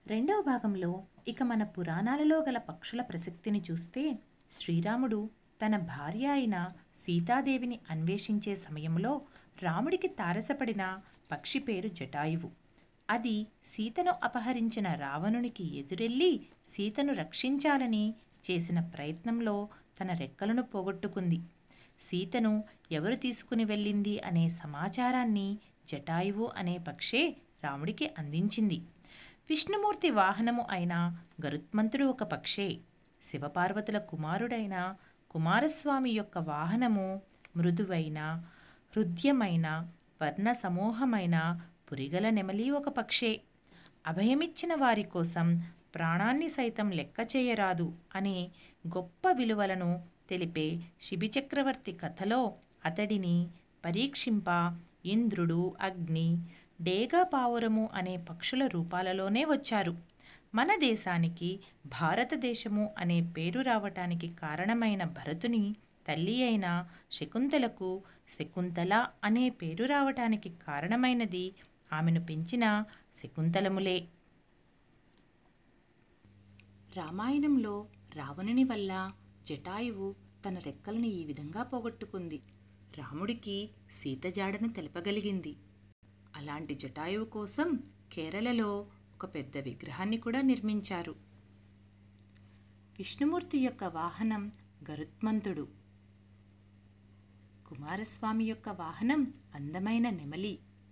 రెండవ భాగంలో ఇక మన పురాణాలలో గల పక్షుల ప్రసక్తిని చూస్తే శ్రీరాముడు తన భార్య అయిన సీతాదేవిని అన్వేషించే సమయంలో రాముడికి తారసపడిన పక్షి పేరు జటాయువు అది సీతను అపహరించిన రావణునికి ఎదురెళ్ళి సీతను రక్షించాలని చేసిన ప్రయత్నంలో తన రెక్కలను పోగొట్టుకుంది సీతను ఎవరు తీసుకుని వెళ్ళింది అనే సమాచారాన్ని జటాయువు అనే పక్షే రాముడికి అందించింది విష్ణుమూర్తి వాహనము అయిన గరుత్మంతుడు ఒక పక్షే శివపార్వతుల కుమారుడైన కుమారస్వామి యొక్క వాహనము మృదువైన హృద్యమైన వర్ణ సమూహమైన పురిగల నెమలి ఒక పక్షే అభయమిచ్చిన వారి కోసం ప్రాణాన్ని సైతం లెక్క చేయరాదు అనే గొప్ప విలువలను తెలిపే శిబిచక్రవర్తి కథలో అతడిని పరీక్షింప ఇంద్రుడు అగ్ని డేగా పావురము అనే పక్షుల రూపాలలోనే వచ్చారు మన దేశానికి భారతదేశము అనే పేరు రావటానికి కారణమైన భరతుని తల్లి అయిన శకుంతలకు శకుంతల అనే పేరు రావటానికి కారణమైనది ఆమెను పెంచిన శకుంతలములే రామాయణంలో రావణుని వల్ల జటాయువు తన రెక్కలను ఈ విధంగా పోగొట్టుకుంది రాముడికి సీత జాడను తెలపగలిగింది అలాంటి జటాయువు కోసం కేరళలో ఒక పెద్ద విగ్రహాన్ని కూడా నిర్మించారు విష్ణుమూర్తి యొక్క వాహనం గరుత్మంతుడు కుమారస్వామి యొక్క వాహనం అందమైన నెమలి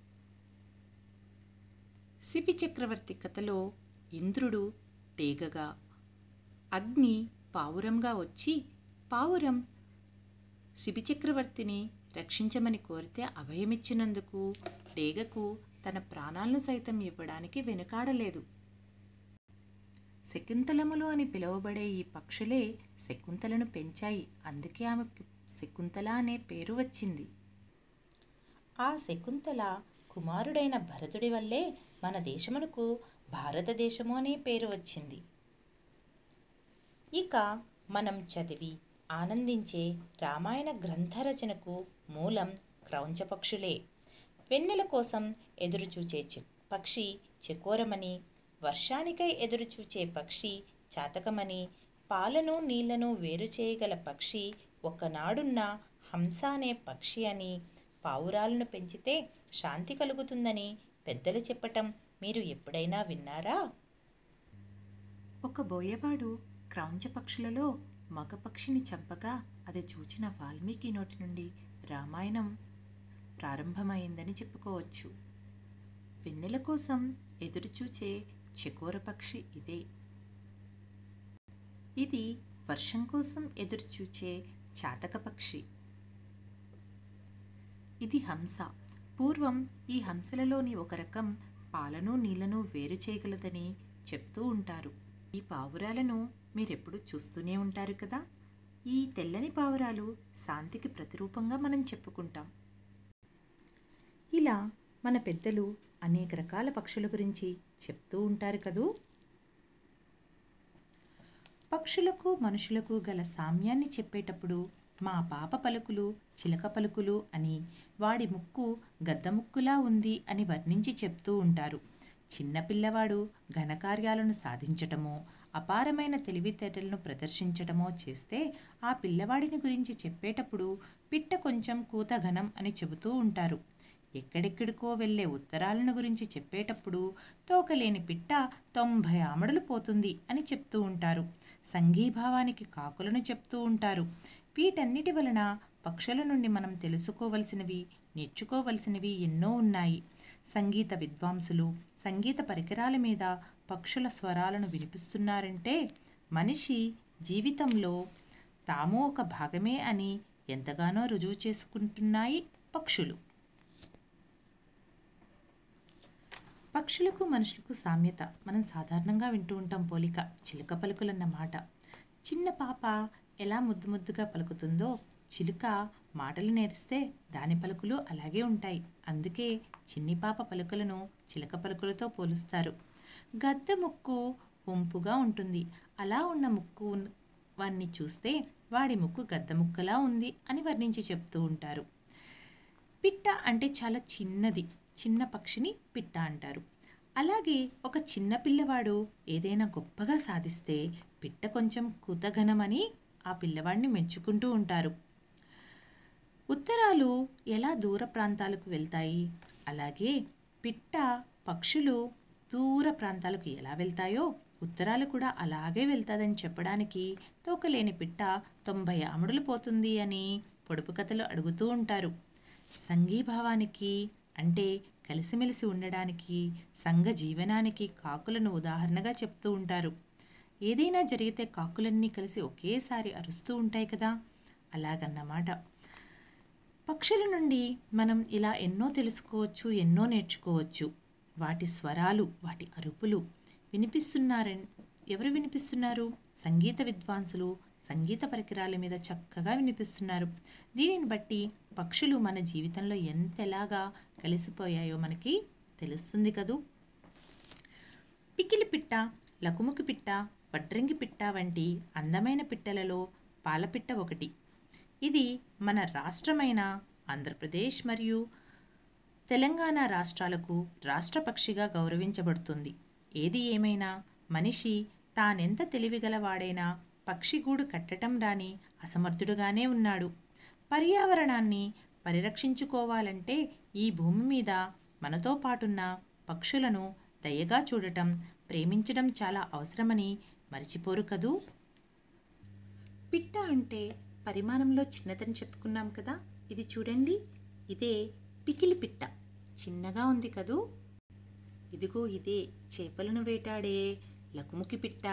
శిబి చక్రవర్తి కథలో ఇంద్రుడు టేగగా అగ్ని పావురంగా వచ్చి పావురం శిబి చక్రవర్తిని రక్షించమని కోరితే అభయమిచ్చినందుకు డేగకు తన ప్రాణాలను సైతం ఇవ్వడానికి వెనుకాడలేదు శకుంతలములు అని పిలువబడే ఈ పక్షులే శకుంతలను పెంచాయి అందుకే ఆమెకు శకుంతల అనే పేరు వచ్చింది ఆ శకుంతల కుమారుడైన భరతుడి వల్లే మన దేశమునకు భారతదేశము అనే పేరు వచ్చింది ఇక మనం చదివి ఆనందించే రామాయణ గ్రంథ రచనకు మూలం క్రౌంచ పక్షులే వెన్నెల కోసం ఎదురుచూచే చె- పక్షి చెకోరమని వర్షానికై ఎదురుచూచే పక్షి చాతకమని పాలను నీళ్లను వేరు చేయగల పక్షి ఒకనాడున్న హంస అనే పక్షి అని పావురాలను పెంచితే శాంతి కలుగుతుందని పెద్దలు చెప్పటం మీరు ఎప్పుడైనా విన్నారా ఒక బోయవాడు క్రౌంచ పక్షులలో మగ పక్షిని చంపగా అది చూచిన వాల్మీకి నోటి నుండి రామాయణం ప్రారంభమైందని చెప్పుకోవచ్చు వెన్నెల కోసం ఎదురుచూచే చకోర పక్షి ఇదే ఇది వర్షం కోసం ఎదురుచూచే చాతక పక్షి ఇది హంస పూర్వం ఈ హంసలలోని ఒక రకం పాలను నీళ్లను వేరు చేయగలదని చెప్తూ ఉంటారు ఈ పావురాలను మీరెప్పుడు చూస్తూనే ఉంటారు కదా ఈ తెల్లని పావురాలు శాంతికి ప్రతిరూపంగా మనం చెప్పుకుంటాం ఇలా మన పెద్దలు అనేక రకాల పక్షుల గురించి చెప్తూ ఉంటారు కదూ పక్షులకు మనుషులకు గల సామ్యాన్ని చెప్పేటప్పుడు మా పాప పలుకులు చిలక పలుకులు అని వాడి ముక్కు గద్ద ముక్కులా ఉంది అని వర్ణించి చెప్తూ ఉంటారు చిన్నపిల్లవాడు ఘనకార్యాలను సాధించటమో అపారమైన తెలివితేటలను ప్రదర్శించటమో చేస్తే ఆ పిల్లవాడిని గురించి చెప్పేటప్పుడు పిట్ట కొంచెం కూత ఘనం అని చెబుతూ ఉంటారు ఎక్కడెక్కడికో వెళ్ళే ఉత్తరాలను గురించి చెప్పేటప్పుడు తోకలేని పిట్ట తొంభై ఆమడలు పోతుంది అని చెప్తూ ఉంటారు సంఘీభావానికి కాకులను చెప్తూ ఉంటారు వీటన్నిటి వలన పక్షుల నుండి మనం తెలుసుకోవలసినవి నేర్చుకోవలసినవి ఎన్నో ఉన్నాయి సంగీత విద్వాంసులు సంగీత పరికరాల మీద పక్షుల స్వరాలను వినిపిస్తున్నారంటే మనిషి జీవితంలో తాము ఒక భాగమే అని ఎంతగానో రుజువు చేసుకుంటున్నాయి పక్షులు పక్షులకు మనుషులకు సామ్యత మనం సాధారణంగా వింటూ ఉంటాం పోలిక చిలుక పలుకులన్న మాట చిన్న పాప ఎలా ముద్దు ముద్దుగా పలుకుతుందో చిలుక మాటలు నేర్స్తే దాని పలుకులు అలాగే ఉంటాయి అందుకే చిన్ని పాప పలుకులను చిలక పలుకులతో పోలుస్తారు గద్ద ముక్కు వంపుగా ఉంటుంది అలా ఉన్న ముక్కు వాన్ని చూస్తే వాడి ముక్కు గద్ద ముక్కలా ఉంది అని వర్ణించి చెప్తూ ఉంటారు పిట్ట అంటే చాలా చిన్నది చిన్న పక్షిని పిట్ట అంటారు అలాగే ఒక చిన్న పిల్లవాడు ఏదైనా గొప్పగా సాధిస్తే పిట్ట కొంచెం కృతఘనమని ఆ పిల్లవాడిని మెచ్చుకుంటూ ఉంటారు ఉత్తరాలు ఎలా దూర ప్రాంతాలకు వెళ్తాయి అలాగే పిట్ట పక్షులు దూర ప్రాంతాలకు ఎలా వెళ్తాయో ఉత్తరాలు కూడా అలాగే వెళ్తాదని చెప్పడానికి తోకలేని పిట్ట తొంభై ఆముడులు పోతుంది అని పొడుపు కథలు అడుగుతూ ఉంటారు సంఘీభావానికి అంటే కలిసిమెలిసి ఉండడానికి సంఘ జీవనానికి కాకులను ఉదాహరణగా చెప్తూ ఉంటారు ఏదైనా జరిగితే కాకులన్నీ కలిసి ఒకేసారి అరుస్తూ ఉంటాయి కదా అలాగన్నమాట పక్షుల నుండి మనం ఇలా ఎన్నో తెలుసుకోవచ్చు ఎన్నో నేర్చుకోవచ్చు వాటి స్వరాలు వాటి అరుపులు వినిపిస్తున్నారని ఎవరు వినిపిస్తున్నారు సంగీత విద్వాంసులు సంగీత పరికరాల మీద చక్కగా వినిపిస్తున్నారు దీనిని బట్టి పక్షులు మన జీవితంలో ఎంతెలాగా కలిసిపోయాయో మనకి తెలుస్తుంది కదూ పికిలి పిట్ట లకుముకి పిట్ట వడ్రంగి పిట్ట వంటి అందమైన పిట్టలలో పాలపిట్ట ఒకటి ఇది మన రాష్ట్రమైన ఆంధ్రప్రదేశ్ మరియు తెలంగాణ రాష్ట్రాలకు రాష్ట్ర పక్షిగా గౌరవించబడుతుంది ఏది ఏమైనా మనిషి తానెంత తెలివిగలవాడైనా పక్షిగూడు కట్టడం రాని అసమర్థుడుగానే ఉన్నాడు పర్యావరణాన్ని పరిరక్షించుకోవాలంటే ఈ భూమి మీద మనతో పాటున్న పక్షులను దయగా చూడటం ప్రేమించడం చాలా అవసరమని మర్చిపోరు కదూ పిట్ట అంటే పరిమాణంలో చిన్నదని చెప్పుకున్నాం కదా ఇది చూడండి ఇదే పికిలి పిట్ట చిన్నగా ఉంది కదూ ఇదిగో ఇదే చేపలను వేటాడే లకుముకి పిట్ట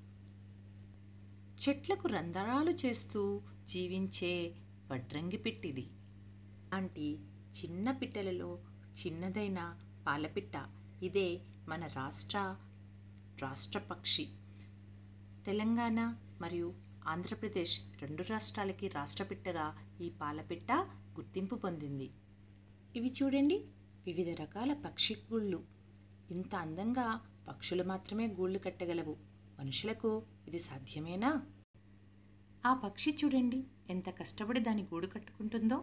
చెట్లకు రంధ్రాలు చేస్తూ జీవించే వడ్రంగి పిట్టిది అంటే చిన్న పిట్టలలో చిన్నదైన పాలపిట్ట ఇదే మన రాష్ట్ర రాష్ట్ర పక్షి తెలంగాణ మరియు ఆంధ్రప్రదేశ్ రెండు రాష్ట్రాలకి రాష్ట్రపిట్టగా ఈ పాలపిట్ట గుర్తింపు పొందింది ఇవి చూడండి వివిధ రకాల పక్షి గూళ్ళు ఇంత అందంగా పక్షులు మాత్రమే గూళ్ళు కట్టగలవు మనుషులకు ఇది సాధ్యమేనా ఆ పక్షి చూడండి ఎంత కష్టపడి దాని గూడు కట్టుకుంటుందో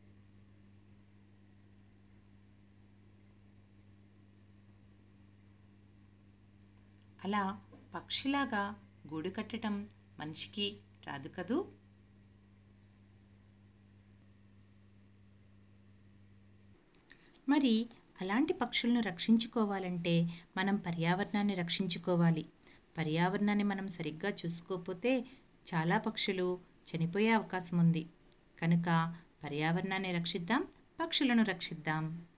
అలా పక్షిలాగా గూడు కట్టడం మనిషికి రాదు కదూ మరి అలాంటి పక్షులను రక్షించుకోవాలంటే మనం పర్యావరణాన్ని రక్షించుకోవాలి పర్యావరణాన్ని మనం సరిగ్గా చూసుకోకపోతే చాలా పక్షులు చనిపోయే అవకాశం ఉంది కనుక పర్యావరణాన్ని రక్షిద్దాం పక్షులను రక్షిద్దాం